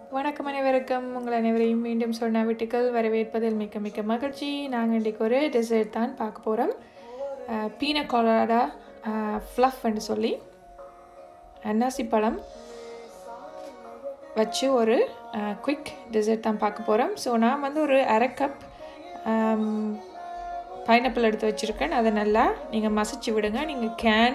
வணக்கம் அனைவருக்கும் உங்கள் அனைவரையும் மீண்டும் சொன்ன வீட்டுக்கள் வரவேற்பதில் மிக்க மிக்க மகிழ்ச்சி நாங்கள் இன்றைக்கு ஒரு டெசர்ட் தான் பார்க்க போகிறோம் பீன கொலாடா ஃப்ளஃப்னு சொல்லி அன்னாசி பழம் வச்சு ஒரு குயிக் டெசர்ட் தான் பார்க்க போகிறோம் ஸோ நான் வந்து ஒரு அரை கப் பைனாப்பிள் எடுத்து வச்சுருக்கேன் அதை நல்லா நீங்கள் மசிச்சு விடுங்க நீங்கள் கேன்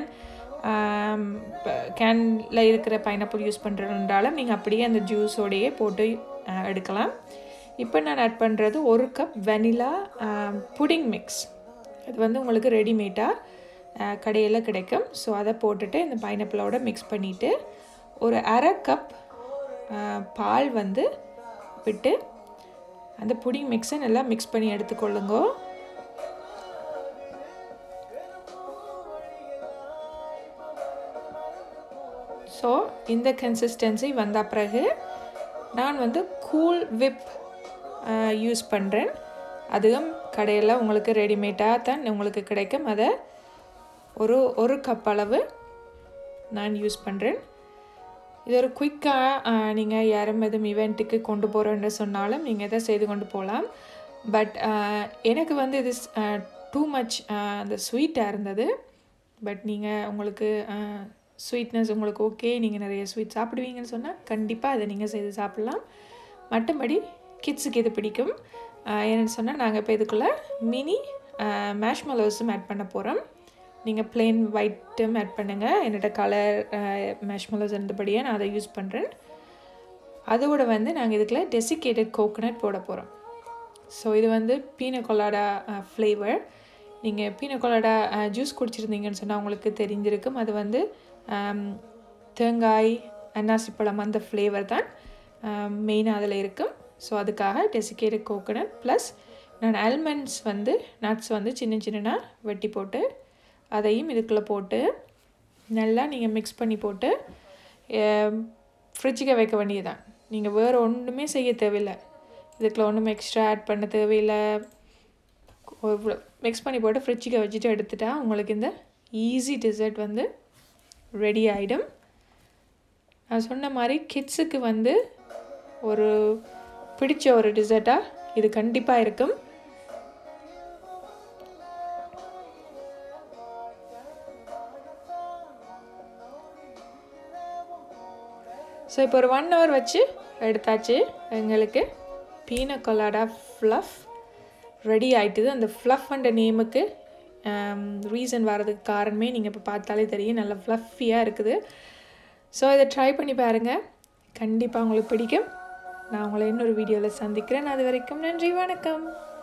கேனில் இருக்கிற பைனாப்பிள் யூஸ் பண்ணுறதுனாலும் நீங்கள் அப்படியே அந்த ஜூஸோடையே போட்டு அஹ், எடுக்கலாம் இப்போ நான் ஆட் பண்ணுறது ஒரு கப் வெனிலா புடிங் மிக்ஸ் அது வந்து உங்களுக்கு ரெடிமேடாக கடையில் கிடைக்கும் ஸோ அதை போட்டுட்டு இந்த பைனாப்பிளோட மிக்ஸ் பண்ணிவிட்டு ஒரு அரை கப் பால் வந்து விட்டு அந்த புடிங் மிக்ஸை நல்லா மிக்ஸ் பண்ணி எடுத்துக்கொள்ளுங்க ஸோ இந்த கன்சிஸ்டன்சி வந்த பிறகு நான் வந்து கூல் விப் யூஸ் பண்ணுறேன் அதுவும் கடையில் உங்களுக்கு ரெடிமேடாக தான் உங்களுக்கு கிடைக்கும் அதை ஒரு ஒரு கப் அளவு நான் யூஸ் பண்ணுறேன் இது ஒரு குயிக்காக நீங்கள் யாரும் எதுவும் இவெண்ட்டுக்கு கொண்டு போகிறோன்னு சொன்னாலும் நீங்கள் இதை செய்து கொண்டு போகலாம் பட் எனக்கு வந்து இது டூ மச் அந்த ஸ்வீட்டாக இருந்தது பட் நீங்கள் உங்களுக்கு ஸ்வீட்னஸ் உங்களுக்கு ஓகே நீங்கள் நிறைய ஸ்வீட் சாப்பிடுவீங்கன்னு சொன்னால் கண்டிப்பாக அதை நீங்கள் செய்து சாப்பிட்லாம் மற்றபடி கிட்ஸுக்கு இது பிடிக்கும் என்னென்னு சொன்னால் நாங்கள் இப்போ இதுக்குள்ளே மினி மேஷ்மலோஸும் ஆட் பண்ண போகிறோம் நீங்கள் plain ஒயிட்டும் ஆட் பண்ணுங்கள் என்னோட கலர் மேஷ்மலோஸ் இருந்தபடியே நான் அதை யூஸ் பண்ணுறேன் அதோட வந்து நாங்கள் இதுக்குள்ள டெசிகேட்டட் கோகோனட் போட போகிறோம் ஸோ இது வந்து பீன கொலாடா ஃப்ளேவர் நீங்கள் பீன கொலாடா ஜூஸ் குடிச்சிருந்தீங்கன்னு சொன்னால் உங்களுக்கு தெரிஞ்சிருக்கும் அது வந்து ஆம், தேங்காய் அன்னாசி பழம் அந்த ஃப்ளேவர் தான் மெயினாக அதில் இருக்கும் ஸோ அதுக்காக டெசிகேட்டட் கோகோனட் ப்ளஸ் நான் ஆல்மண்ட்ஸ் வந்து நட்ஸ் வந்து சின்ன சின்னனா வெட்டி போட்டு அதையும் இதுக்குள்ளே போட்டு நல்லா நீங்கள் மிக்ஸ் பண்ணி போட்டு ஃப்ரிட்ஜுக்கு வைக்க வேண்டியதுதான் நீங்கள் வேறு ஒன்றுமே செய்ய தேவையில்லை இதுக்குள்ள ஒன்றும் எக்ஸ்ட்ரா ஆட் பண்ண தேவையில்லை மிக்ஸ் பண்ணி போட்டு ஃப்ரிட்ஜுக்கு வச்சுட்டு எடுத்துட்டா உங்களுக்கு இந்த ஈஸி டெசர்ட் வந்து ரெடி ஆகிடும் நான் சொன்ன மாதிரி கிட்ஸுக்கு வந்து ஒரு பிடிச்ச ஒரு டிசர்ட்டாக இது கண்டிப்பாக இருக்கும் ஸோ இப்போ ஒரு ஒன் ஹவர் வச்சு எடுத்தாச்சு எங்களுக்கு பீன கொலாடா ஃப்ளஃப் ரெடி ஆயிட்டுது அந்த ஃப்ளஃப் அண்ட் நேமுக்கு ரீசன் வர்றதுக்கு காரணமே நீங்கள் இப்போ பார்த்தாலே தெரியும் நல்லா ஃப்ளஃபியாக இருக்குது ஸோ இதை ட்ரை பண்ணி பாருங்கள் கண்டிப்பாக உங்களுக்கு பிடிக்கும் நான் உங்களை இன்னொரு வீடியோவில் சந்திக்கிறேன் அது வரைக்கும் நன்றி வணக்கம்